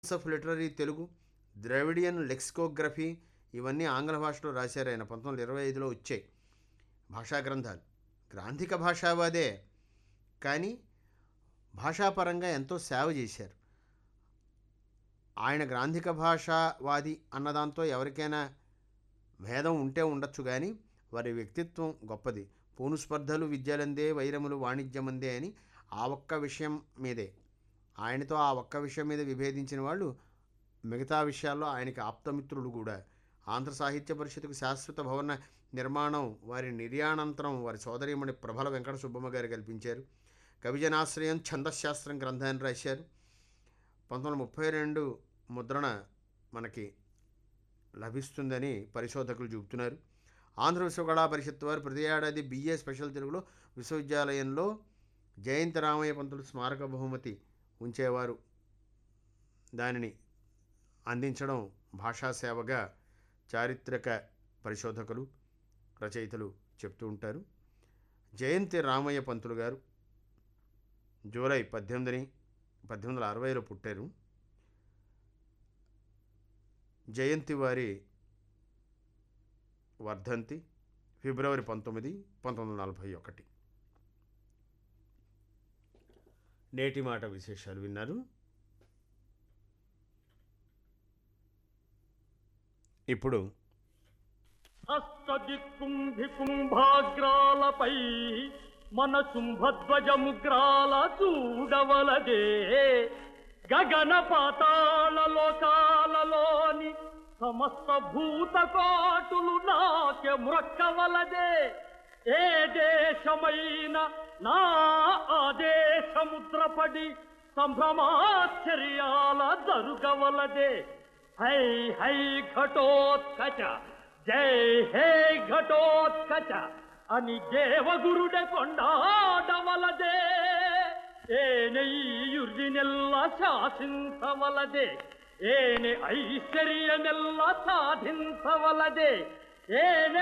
of literary Telugu Dravidian lexicography ఇవన్నీ ఆంగ్ల భాషలో రాశారు ఆయన పంతొమ్మిది వందల ఇరవై ఐదులో వచ్చాయి భాషా గ్రంథాలు గ్రాంధిక భాషావాదే కానీ భాషాపరంగా ఎంతో సేవ చేశారు ఆయన గ్రాంధిక భాషావాది అన్నదాంతో ఎవరికైనా భేదం ఉంటే ఉండొచ్చు కానీ వారి వ్యక్తిత్వం గొప్పది పూను స్పర్ధలు విద్యలందే వైరములు వాణిజ్యమందే అని ఆ ఒక్క విషయం మీదే ఆయనతో ఆ ఒక్క విషయం మీద విభేదించిన వాళ్ళు మిగతా విషయాల్లో ఆయనకి ఆప్తమిత్రులు కూడా ఆంధ్ర సాహిత్య పరిషత్కు శాశ్వత భవన నిర్మాణం వారి నిర్యాణంతరం వారి సోదరిమణి ప్రభల వెంకట సుబ్బమ్మ గారు కల్పించారు కవిజనాశ్రయం ఛందశాస్త్రం గ్రంథాన్ని రాశారు పంతొమ్మిది వందల ముప్పై రెండు ముద్రణ మనకి లభిస్తుందని పరిశోధకులు చెబుతున్నారు ఆంధ్ర విశ్వకళా పరిషత్ వారు ప్రతి ఏడాది బిఏ స్పెషల్ తెలుగులో విశ్వవిద్యాలయంలో జయంతి రామయ్య పంతులు స్మారక బహుమతి ఉంచేవారు దానిని అందించడం భాషా సేవగా చారిత్రక పరిశోధకులు రచయితలు చెప్తూ ఉంటారు జయంతి రామయ్య పంతులు గారు జూలై పద్దెనిమిదిని పద్దెనిమిది వందల అరవైలో పుట్టారు జయంతి వారి వర్ధంతి ఫిబ్రవరి పంతొమ్మిది పంతొమ్మిది వందల నలభై ఒకటి నేటి మాట విశేషాలు విన్నారు ఇప్పుడు హస్తదిక్కుంభి కుంభాగ్రాలపై మన శుంభధ్వజముగ్రాల చూడవలదే గగన పాతాళ లోకాలలోని సమస్త భూతకోటులు నాకే మ్రొక్కవలదే ఏ దేశమైన నా ఆదేశముద్రపడి సంభ్రమాశ్చర్యాల జరుగవలదే హై హై ఘటోత్కచ జై హే ఘటోత్కచ అని దేవగురుడే కొండాడవలదే ఏనెయ్యుర్దినెల్ల శాసించవలదే ఏನೆ ಐಶ್ವರ್ಯನೆಲ್ಲ ಸಾಧಿಸವಲದೆ ಏನೆ